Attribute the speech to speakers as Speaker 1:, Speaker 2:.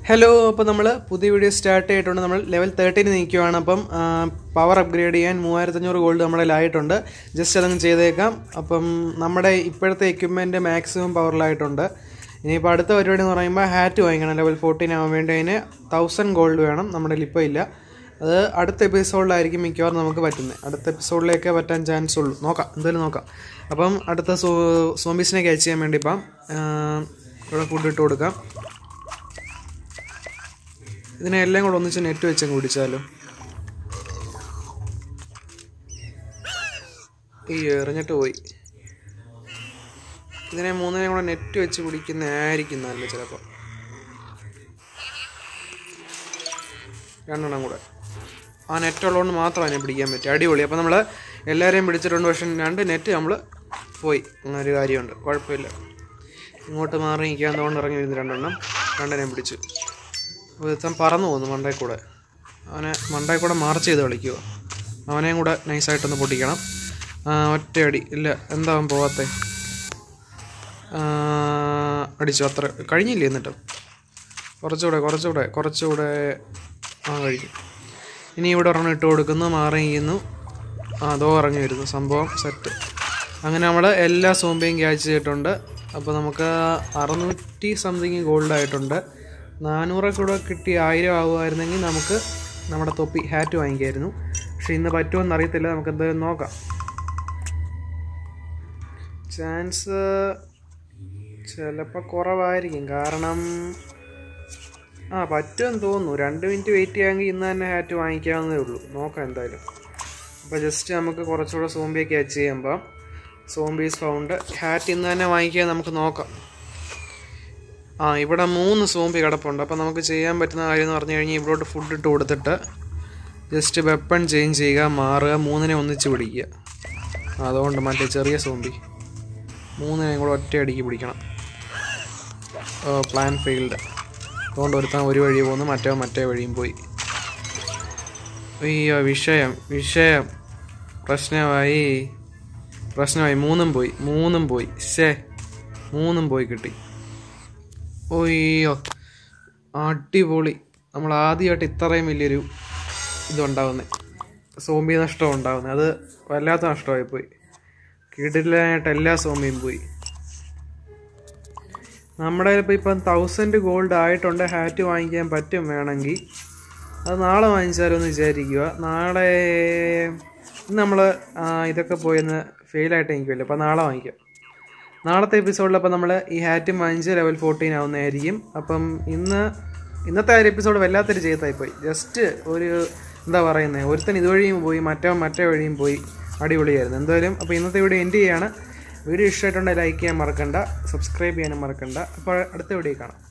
Speaker 1: hello അപ്പോൾ നമ്മൾ പുതിയ വീഡിയോ സ്റ്റാർട്ട് ചെയ്തിട്ടുണ്ട് നമ്മൾ ലെവൽ തേർട്ടീന് നിൽക്കുവാണ് അപ്പം പവർ അപ്ഗ്രേഡ് ചെയ്യാൻ മൂവായിരത്തഞ്ഞൂറ് ഗോൾഡ് നമ്മുടെ ആയിട്ടുണ്ട് ജസ്റ്റ് അതങ്ങ് ചെയ്തേക്കാം അപ്പം നമ്മുടെ ഇപ്പോഴത്തെ എക്യുപ്മെൻറ്റ് മാക്സിമം പവറിലായിട്ടുണ്ട് ഇനിയിപ്പോൾ അടുത്ത പരിപാടി എന്ന് പറയുമ്പോൾ ഹാറ്റ് വാങ്ങിക്കണം ലെവൽ ഫോർട്ടീൻ ആവാൻ വേണ്ടി അതിന് തൗസൻഡ് ഗോൾഡ് വേണം നമ്മുടെ ഇപ്പോൾ ഇല്ല അത് അടുത്ത എപ്പിസോഡിലായിരിക്കും മിക്കവാറും നമുക്ക് പറ്റുന്നത് അടുത്ത എപ്പിസോഡിലേക്കേ പറ്റാൻ ചാൻസ് ഉള്ളൂ നോക്കാം എന്തായാലും നോക്കാം അപ്പം അടുത്ത സോ സോംബീസിനെ ക്യാച്ച് ചെയ്യാൻ വേണ്ടി ഇപ്പം ഇവിടെ ഫുഡ് ഇട്ട് കൊടുക്കാം ഇതിനെ എല്ലാം കൂടെ ഒന്നിച്ച് നെറ്റ് വെച്ചങ്ങ് പിടിച്ചാലോ ഈ എറിഞ്ഞിട്ട് പോയി ഇതിനെ മൂന്നിനെയും കൂടെ നെറ്റ് വെച്ച് പിടിക്കുന്നതായിരിക്കും നല്ല ചിലപ്പോൾ രണ്ടെണ്ണം കൂടെ ആ നെറ്റ് ഉള്ളതുകൊണ്ട് മാത്രം അതിനെ പിടിക്കാൻ പറ്റും അടിപൊളി അപ്പോൾ നമ്മൾ എല്ലാവരെയും പിടിച്ചിട്ടുണ്ട് പക്ഷെ രണ്ട് നെറ്റ് നമ്മൾ പോയി അങ്ങനെ ഒരു കാര്യമുണ്ട് കുഴപ്പമില്ല ഇങ്ങോട്ട് മാറി നിൽക്കാൻ തോണ്ട് ഇറങ്ങി വരുന്ന രണ്ടെണ്ണം രണ്ടെണ്ണം പിടിച്ചു ഒരുത്തൻ പറന്നു പോകുന്നു മണ്ടേ കൂടെ അവനെ മണ്ടേ കൂടെ മാർച്ച് ചെയ്ത് കളിക്കുക അവനെയും കൂടെ നൈസായിട്ടൊന്ന് പൊട്ടിക്കണം ആ, ഒറ്റയടി ഇല്ല എന്താ അവൻ പോവാത്തെ ആ, അടിച്ചു അത്ര കഴിഞ്ഞില്ലേ എന്നിട്ട് കുറച്ചുകൂടെ കുറച്ചുകൂടെ കുറച്ചുകൂടെ ആ കഴിഞ്ഞു ഇനി ഇവിടെ ഒരെണ്ണം ഇട്ട് കൊടുക്കുന്നു മാറി ചെയ്യുന്നു ആ അതോ ഇറങ്ങി വരുന്നു സംഭവം സെറ്റ് അങ്ങനെ നമ്മൾ എല്ലാ സോംബിയും ക്യാച്ച് ചെയ്തിട്ടുണ്ട് അപ്പോൾ നമുക്ക് അറുന്നൂറ്റി സംതിങ് ഗോൾഡ് ആയിട്ടുണ്ട് നാനൂറ് കൂടെ കിട്ടി ആയിരം ആകുമായിരുന്നെങ്കിൽ നമുക്ക് നമ്മുടെ തൊപ്പി ഹാറ്റ് വാങ്ങിക്കായിരുന്നു പക്ഷെ ഇന്ന് പറ്റുമെന്ന് അറിയത്തില്ല നമുക്ക് എന്തായാലും നോക്കാം ചാൻസ് ചിലപ്പോൾ കുറവായിരിക്കും കാരണം ആ പറ്റുമെന്ന് തോന്നുന്നു രണ്ട് മിനിറ്റ് വെയിറ്റ് ചെയ്യാമെങ്കിൽ ഇന്ന് തന്നെ ഹാറ്റ് വാങ്ങിക്കാവുന്നതേ ഉള്ളൂ നോക്കാം എന്തായാലും അപ്പോൾ ജസ്റ്റ് നമുക്ക് കുറച്ചുകൂടെ സോംബിയെ ക്യാച്ച് ചെയ്യുമ്പോൾ സോംബീസ് ഫൗണ്ട് ഹാറ്റ് ഇന്ന് തന്നെ വാങ്ങിക്കാൻ നമുക്ക് നോക്കാം ആ ഇവിടെ മൂന്ന് സോംബി കിടപ്പുണ്ട് അപ്പോൾ നമുക്ക് ചെയ്യാൻ പറ്റുന്ന കാര്യം എന്ന് പറഞ്ഞു കഴിഞ്ഞാൽ ഇവിടോട്ട് ഫുഡ് ഇട്ട് കൊടുത്തിട്ട് ജസ്റ്റ് വെപ്പൺ ചേഞ്ച് ചെയ്യുക മാറുക മൂന്നിനെ ഒന്നിച്ച് പിടിക്കുക ആ, അതുകൊണ്ട് മറ്റേ ചെറിയ സോംബി മൂന്നിനെയും കൂടെ ഒറ്റയടിക്ക് പിടിക്കണം ഓ പ്ലാൻ ഫെയിൽഡ് അതുകൊണ്ട് ഒരുത്താൻ ഒരു വഴി പോകുന്നു മറ്റേ മറ്റേ വഴിയും പോയി അയ്യോ വിഷയം വിഷയം പ്രശ്നമായി പ്രശ്നമായി മൂന്നും പോയി മൂന്നും പോയി ശേ മൂന്നും പോയി കിട്ടി ഒയ്യോ അടിപൊളി നമ്മൾ ആദ്യമായിട്ട് ഇത്രയും വലിയൊരു ഇതുണ്ടാവുന്നത് സോംബി നഷ്ടം ഉണ്ടാവുന്നത് അത് വല്ലാത്ത നഷ്ടമായി പോയി കിടിലായിട്ട് എല്ലാ സോംബിയും പോയി നമ്മുടെ ഇപ്പോൾ ഇപ്പം തൗസൻഡ് ഗോൾഡ് ആയിട്ടുണ്ട് ഹാറ്റ് വാങ്ങിക്കാൻ പറ്റും വേണമെങ്കിൽ അത് നാളെ വാങ്ങിച്ചാലോ എന്ന് വിചാരിക്കുക നാളെ ഇന്ന് നമ്മൾ ഇതൊക്കെ പോയെന്ന് ഫെയിലായിട്ട് എനിക്കുമല്ലോ അപ്പോൾ നാളെ വാങ്ങിക്കാം നാളത്തെ എപ്പിസോഡിൽ അപ്പോൾ നമ്മൾ ഈ ഹാറ്റും വാങ്ങിച്ച് ലെവൽ ഫോർട്ടീൻ ആവുന്നതായിരിക്കും അപ്പം ഇന്ന് ഇന്നത്തെ ആ ഒരു എപ്പിസോഡ് വല്ലാത്തൊരു ചെയ്തായിപ്പോയി ജസ്റ്റ് ഒരു എന്താ പറയുന്നത് ഒരുത്തൻ ഇതുവഴിയും പോയി മറ്റോ മറ്റേ വഴിയും പോയി അടിപൊളിയായിരുന്നു എന്തായാലും അപ്പോൾ ഇന്നത്തെ വീഡിയോ എൻഡ് ചെയ്യാണ് വീഡിയോ ഇഷ്ടമായിട്ടുണ്ടെങ്കിൽ ലൈക്ക് ചെയ്യാൻ മറക്കണ്ട സബ്സ്ക്രൈബ് ചെയ്യാനും മറക്കണ്ട അപ്പോൾ അടുത്ത വീഡിയോ കാണാം